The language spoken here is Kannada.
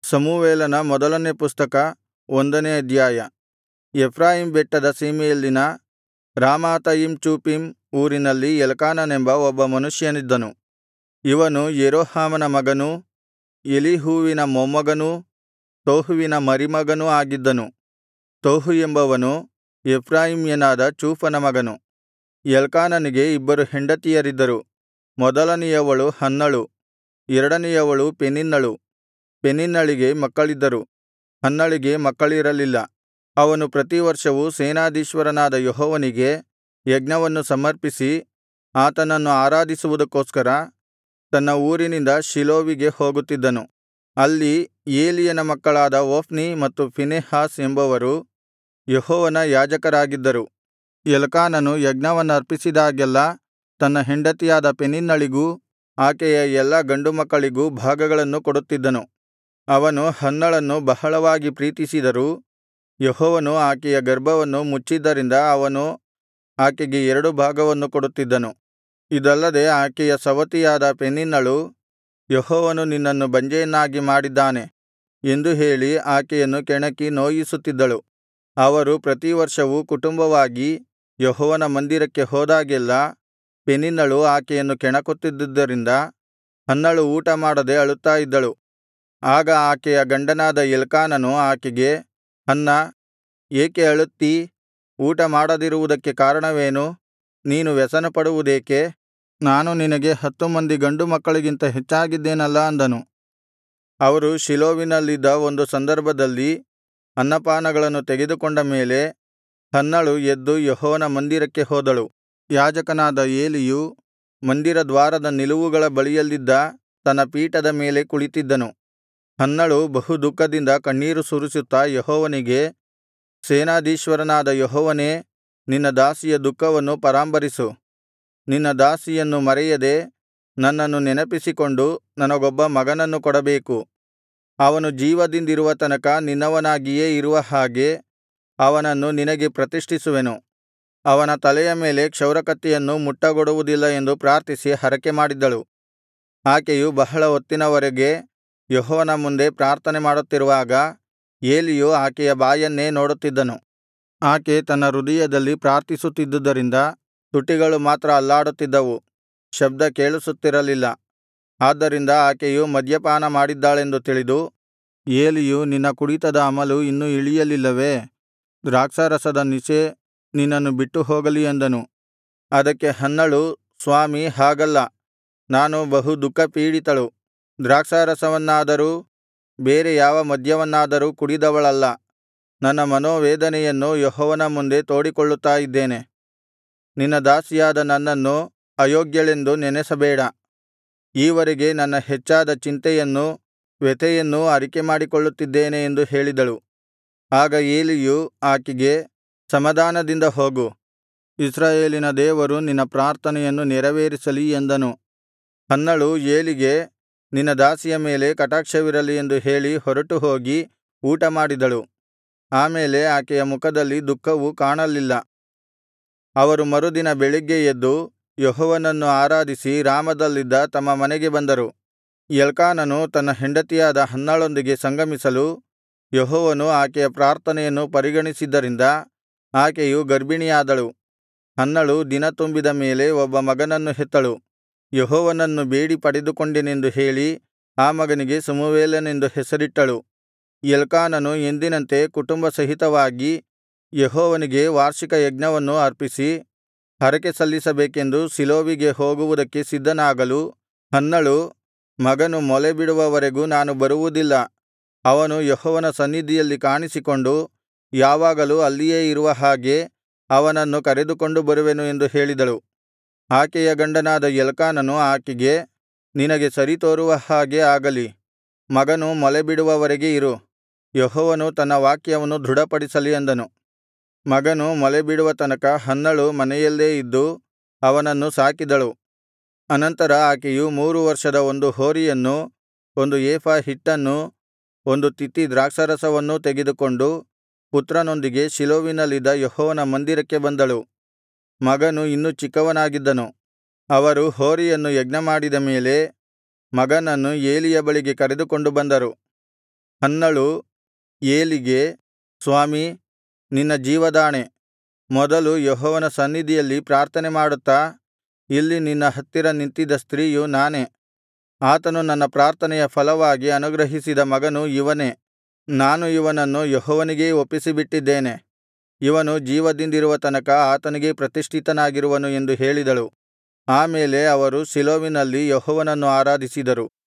ಸಮುವೇಲನ ಮೊದಲನೇ ಪುಸ್ತಕ ಒಂದನೇ ಅಧ್ಯಾಯ ಎಫ್ರಾಯೀಮ್ ಬೆಟ್ಟದ ಸೀಮೆಯಲ್ಲಿನ ರಾಮಾತಯಿಮ್ ಚೋಫೀಮ್ ಊರಿನಲ್ಲಿ ಎಲ್ಕಾನನೆಂಬ ಒಬ್ಬ ಮನುಷ್ಯನಿದ್ದನು ಇವನು ಯೆರೋಹಾಮನ ಮಗನೂ ಎಲೀಹುವಿನ ಮೊಮ್ಮಗನೂ ತೋಹುವಿನ ಮರಿಮಗನೂ ಆಗಿದ್ದನು ತೋಹು ಎಂಬವನು ಎಫ್ರಾಯೀಮ್ಯನಾದ ಚೂಫನ ಮಗನು ಎಲ್ಕಾನನಿಗೆ ಇಬ್ಬರು ಹೆಂಡತಿಯರಿದ್ದರು ಮೊದಲನೆಯವಳು ಹನ್ನಳು ಎರಡನೆಯವಳು ಪೆನಿನ್ನಳು ಪೆನಿನ್ನಳಿಗೆ ಮಕ್ಕಳಿದ್ದರು ಹನ್ನಳಿಗೆ ಮಕ್ಕಳಿರಲಿಲ್ಲ ಅವನು ಪ್ರತಿವರ್ಷವೂ ಸೇನಾಧೀಶ್ವರನಾದ ಯೆಹೋವನಿಗೆ ಯಜ್ಞವನ್ನು ಸಮರ್ಪಿಸಿ ಆತನನ್ನು ಆರಾಧಿಸುವುದಕ್ಕೋಸ್ಕರ ತನ್ನ ಊರಿನಿಂದ ಶೀಲೋವಿಗೆ ಹೋಗುತ್ತಿದ್ದನು ಅಲ್ಲಿ ಏಲಿಯನ ಮಕ್ಕಳಾದ ಹೊಫ್ನಿ ಮತ್ತು ಫೀನೆಹಾಸ್ ಎಂಬವರು ಯೆಹೋವನ ಯಾಜಕರಾಗಿದ್ದರು ಎಲ್ಕಾನನು ಯಜ್ಞವನ್ನರ್ಪಿಸಿದಾಗೆಲ್ಲಾ ತನ್ನ ಹೆಂಡತಿಯಾದ ಪೆನಿನ್ನಳಿಗೂ ಆಕೆಯ ಎಲ್ಲಾ ಗಂಡುಮಕ್ಕಳಿಗೂ ಭಾಗಗಳನ್ನು ಕೊಡುತ್ತಿದ್ದನು ಅವನು ಹನ್ನಳನ್ನು ಬಹಳವಾಗಿ ಪ್ರೀತಿಸಿದರೂ ಯೆಹೋವನು ಆಕೆಯ ಗರ್ಭವನ್ನು ಮುಚ್ಚಿದ್ದರಿಂದ ಅವನು ಆಕೆಗೆ ಎರಡು ಭಾಗವನ್ನು ಕೊಡುತ್ತಿದ್ದನು ಇದಲ್ಲದೆ ಆಕೆಯ ಸವತಿಯಾದ ಪೆನಿನ್ನಳು ಯೆಹೋವನು ನಿನ್ನನ್ನು ಬಂಜೆಯನ್ನಾಗಿ ಮಾಡಿದ್ದಾನೆ ಎಂದು ಹೇಳಿ ಆಕೆಯನ್ನು ಕೆಣಕಿ ನೋಯಿಸುತ್ತಿದ್ದಳು ಅವರು ಪ್ರತಿವರ್ಷವೂ ಕುಟುಂಬವಾಗಿ ಯೆಹೋವನ ಮಂದಿರಕ್ಕೆ ಹೋದಾಗೆಲ್ಲಾ ಪೆನಿನ್ನಳು ಆಕೆಯನ್ನು ಕೆಣಕುತ್ತಿದ್ದುದರಿಂದ ಹನ್ನಳು ಊಟಮಾಡದೆ ಅಳುತ್ತಾ ಇದ್ದಳು ಆಗ ಆಕೆಯ ಗಂಡನಾದ ಎಲ್ಕಾನನು ಆಕೆಗೆ ಹನ್ನಾ ಏಕೆ ಅಳುತ್ತೀ ಊಟ ಮಾಡದಿರುವುದಕ್ಕೆ ಕಾರಣವೇನು ನೀನು ವ್ಯಸನಪಡುವುದೇಕೆ ನಾನು ನಿನಗೆ ಹತ್ತು ಮಂದಿ ಗಂಡು ಮಕ್ಕಳಿಗಿಂತ ಹೆಚ್ಚಾಗಿದ್ದೇನಲ್ಲಾ ಅಂದನು ಅವರು ಶೀಲೋವಿನಲ್ಲಿದ್ದ ಒಂದು ಸಂದರ್ಭದಲ್ಲಿ ಅನ್ನಪಾನಗಳನ್ನು ತೆಗೆದುಕೊಂಡ ಮೇಲೆ ಹನ್ನಳು ಎದ್ದು ಯೆಹೋವನ ಮಂದಿರಕ್ಕೆ ಹೋದಳು ಯಾಜಕನಾದ ಏಲಿಯು ಮಂದಿರ ದ್ವಾರದ ನಿಲುವುಗಳ ಬಳಿಯಲ್ಲಿದ್ದ ತನ್ನ ಪೀಠದ ಮೇಲೆ ಕುಳಿತಿದ್ದನು ಹನ್ನಳು ಬಹು ದುಃಖದಿಂದ ಕಣ್ಣೀರು ಸುರಿಸುತ್ತಾ ಯೆಹೋವನಿಗೆ ಸೇನಾಧೀಶ್ವರನಾದ ಯೆಹೋವನೇ ನಿನ್ನ ದಾಸಿಯ ದುಃಖವನ್ನು ಪರಾಂಬರಿಸು ನಿನ್ನ ದಾಸಿಯನ್ನು ಮರೆಯದೆ ನನ್ನನ್ನು ನೆನಪಿಸಿಕೊಂಡು ನನಗೊಬ್ಬ ಮಗನನ್ನು ಕೊಡಬೇಕು ಅವನು ಜೀವದಿಂದಿರುವ ತನಕ ನಿನ್ನವನಾಗಿಯೇ ಇರುವ ಹಾಗೆ ಅವನನ್ನು ನಿನಗೆ ಪ್ರತಿಷ್ಠಿಸುವೆನು ಅವನ ತಲೆಯ ಮೇಲೆ ಕ್ಷೌರಕತ್ತಿಯನ್ನು ಮುಟ್ಟಗೊಡುವುದಿಲ್ಲ ಎಂದು ಪ್ರಾರ್ಥಿಸಿ ಹರಕೆಮಾಡಿದ್ದಳು ಆಕೆಯು ಬಹಳ ಹೊತ್ತಿನವರೆಗೆ ಯೆಹೋವನ ಮುಂದೆ ಪ್ರಾರ್ಥನೆ ಮಾಡುತ್ತಿರುವಾಗ ಏಲಿಯು ಆಕೆಯ ಬಾಯನ್ನೇ ನೋಡುತ್ತಿದ್ದನು ಆಕೆ ತನ್ನ ಹೃದಯದಲ್ಲಿ ಪ್ರಾರ್ಥಿಸುತ್ತಿದ್ದುದರಿಂದ ತುಟಿಗಳು ಮಾತ್ರ ಅಲ್ಲಾಡುತ್ತಿದ್ದವು ಶಬ್ದ ಕೇಳಿಸುತ್ತಿರಲಿಲ್ಲ ಆದ್ದರಿಂದ ಆಕೆಯು ಮದ್ಯಪಾನ ಮಾಡಿದ್ದಾಳೆಂದು ತಿಳಿದು ಏಲಿಯು ನಿನ್ನ ಕುಡಿತದ ಅಮಲು ಇನ್ನೂ ಇಳಿಯಲಿಲ್ಲವೇ ದ್ರಾಕ್ಷಾರಸದ ನಿಶೆ ನಿನ್ನನ್ನು ಬಿಟ್ಟು ಹೋಗಲಿ ಅಂದನು ಅದಕ್ಕೆ ಹನ್ನಳು ಸ್ವಾಮಿ ಹಾಗಲ್ಲ ನಾನು ಬಹು ದುಃಖಪೀಡಿತಳು ದ್ರಾಕ್ಷಾರಸವನ್ನಾದರೂ ಬೇರೆ ಯಾವ ಮದ್ಯವನ್ನಾದರೂ ಕುಡಿದವಳಲ್ಲ ನನ್ನ ಮನೋವೇದನೆಯನ್ನು ಯೆಹೋವನ ಮುಂದೆ ತೋಡಿಕೊಳ್ಳುತ್ತಾ ಇದ್ದೇನೆ ನಿನ್ನ ದಾಸಿಯಾದ ನನ್ನನ್ನು ಅಯೋಗ್ಯಳೆಂದು ನೆನಸಬೇಡ ಈವರೆಗೆ ನನ್ನ ಹೆಚ್ಚಾದ ಚಿಂತೆಯನ್ನೂ ವ್ಯಥೆಯನ್ನೂ ಅರಿಕೆಮಾಡಿಕೊಳ್ಳುತ್ತಿದ್ದೇನೆ ಎಂದು ಹೇಳಿದಳು ಆಗ ಏಲಿಯು ಆಕೆಗೆ ಸಮಾಧಾನದಿಂದ ಹೋಗು ಇಸ್ರಾಯೇಲಿನ ದೇವರು ನಿನ್ನ ಪ್ರಾರ್ಥನೆಯನ್ನು ನೆರವೇರಿಸಲಿ ಎಂದನು ಹನ್ನಳು ಏಲಿಗೆ ನಿನ್ನ ದಾಸಿಯ ಮೇಲೆ ಕಟಾಕ್ಷವಿರಲಿ ಎಂದು ಹೇಳಿ ಹೊರಟುಹೋಗಿ ಊಟಮಾಡಿದಳು ಆಮೇಲೆ ಆಕೆಯ ಮುಖದಲ್ಲಿ ದುಃಖವು ಕಾಣಲಿಲ್ಲ ಅವರು ಮರುದಿನ ಬೆಳಿಗ್ಗೆ ಎದ್ದು ಯೆಹೋವನನ್ನು ಆರಾಧಿಸಿ ರಾಮದಲ್ಲಿದ್ದ ತಮ್ಮ ಮನೆಗೆ ಬಂದರು ಎಲ್ಕಾನನು ತನ್ನ ಹೆಂಡತಿಯಾದ ಹನ್ನಳೊಂದಿಗೆ ಸಂಗಮಿಸಲು ಯೆಹೋವನು ಆಕೆಯ ಪ್ರಾರ್ಥನೆಯನ್ನು ಪರಿಗಣಿಸಿದ್ದರಿಂದ ಆಕೆಯು ಗರ್ಭಿಣಿಯಾದಳು ಹನ್ನಳು ದಿನ ತುಂಬಿದ ಮೇಲೆ ಒಬ್ಬ ಮಗನನ್ನು ಹೆತ್ತಳು ಯೆಹೋವನನ್ನು ಬೇಡಿ ಪಡೆದುಕೊಂಡೆನೆಂದು ಹೇಳಿ ಆ ಮಗನಿಗೆ ಸಮುವೇಲನೆಂದು ಹೆಸರಿಟ್ಟಳು ಎಲ್ಕಾನನು ಎಂದಿನಂತೆ ಕುಟುಂಬ ಸಹಿತವಾಗಿ ಯೆಹೋವನಿಗೆ ವಾರ್ಷಿಕ ಯಜ್ಞವನ್ನು ಅರ್ಪಿಸಿ ಹರಕೆ ಸಲ್ಲಿಸಬೇಕೆಂದು ಶೀಲೋವಿಗೆ ಹೋಗುವುದಕ್ಕೆ ಸಿದ್ಧನಾಗಲು ಹನ್ನಳು ಮಗನು ಮೊಲೆಬಿಡುವವರೆಗೂ ನಾನು ಬರುವುದಿಲ್ಲ ಅವನು ಯೆಹೋವನ ಸನ್ನಿಧಿಯಲ್ಲಿ ಕಾಣಿಸಿಕೊಂಡು ಯಾವಾಗಲೂ ಅಲ್ಲಿಯೇ ಇರುವ ಹಾಗೆ ಅವನನ್ನು ಕರೆದುಕೊಂಡು ಬರುವೆನು ಎಂದು ಹೇಳಿದಳು ಆಕೆಯ ಗಂಡನಾದ ಎಲ್ಕಾನನು ಆಕೆಗೆ ನಿನಗೆ ಸರಿತೋರುವ ಹಾಗೆ ಆಗಲಿ ಮಗನು ಮೊಲೆಬಿಡುವವರೆಗೆ ಇರು ಯೆಹೋವನು ತನ್ನ ವಾಕ್ಯವನ್ನು ದೃಢಪಡಿಸಲಿ ಅಂದನು ಮಗನು ಮೊಲೆಬಿಡುವ ತನಕ ಹನ್ನಳು ಮನೆಯಲ್ಲೇ ಇದ್ದು ಅವನನ್ನು ಸಾಕಿದಳು ಅನಂತರ ಆಕೆಯು ಮೂರು ವರ್ಷದ ಒಂದು ಹೋರಿಯನ್ನೂ ಒಂದು ಏಫಾ ಹಿಟ್ಟನ್ನೂ ಒಂದು ತಿತ್ತಿ ದ್ರಾಕ್ಷಾರಸವನ್ನೂ ತೆಗೆದುಕೊಂಡು ಪುತ್ರನೊಂದಿಗೆ ಶೀಲೋವಿನಲ್ಲಿದ್ದ ಯೆಹೋವನ ಮಂದಿರಕ್ಕೆ ಬಂದಳು ಮಗನು ಇನ್ನೂ ಚಿಕ್ಕವನಾಗಿದ್ದನು ಅವರು ಹೋರಿಯನ್ನು ಯಜ್ಞಮಾಡಿದ ಮೇಲೆ ಮಗನನ್ನು ಏಲಿಯ ಬಳಿಗೆ ಕರೆದುಕೊಂಡು ಬಂದರು ಹನ್ನಳು ಏಲಿಗೆ ಸ್ವಾಮೀ ನಿನ್ನ ಜೀವದಾಣೆ ಮೊದಲು ಯೆಹೋವನ ಸನ್ನಿಧಿಯಲ್ಲಿ ಪ್ರಾರ್ಥನೆಮಾಡುತ್ತಾ ಇಲ್ಲಿ ನಿನ್ನ ಹತ್ತಿರ ನಿಂತಿದ್ದ ಸ್ತ್ರೀಯು ನಾನೇ ಆತನು ನನ್ನ ಪ್ರಾರ್ಥನೆಯ ಫಲವಾಗಿ ಅನುಗ್ರಹಿಸಿದ ಮಗನು ಇವನೇ ನಾನು ಇವನನ್ನು ಯೆಹೋವನಿಗೇ ಒಪ್ಪಿಸಿಬಿಟ್ಟಿದ್ದೇನೆ ಇವನು ಜೀವದಿಂದಿರುವ ತನಕ ಆತನಿಗೇ ಪ್ರತಿಷ್ಠಿತನಾಗಿರುವನು ಎಂದು ಹೇಳಿದಳು ಆ ಮೇಲೆ ಅವರು ಶೀಲೋವಿನಲ್ಲಿ ಯೆಹೋವನನ್ನು ಆರಾಧಿಸಿದರು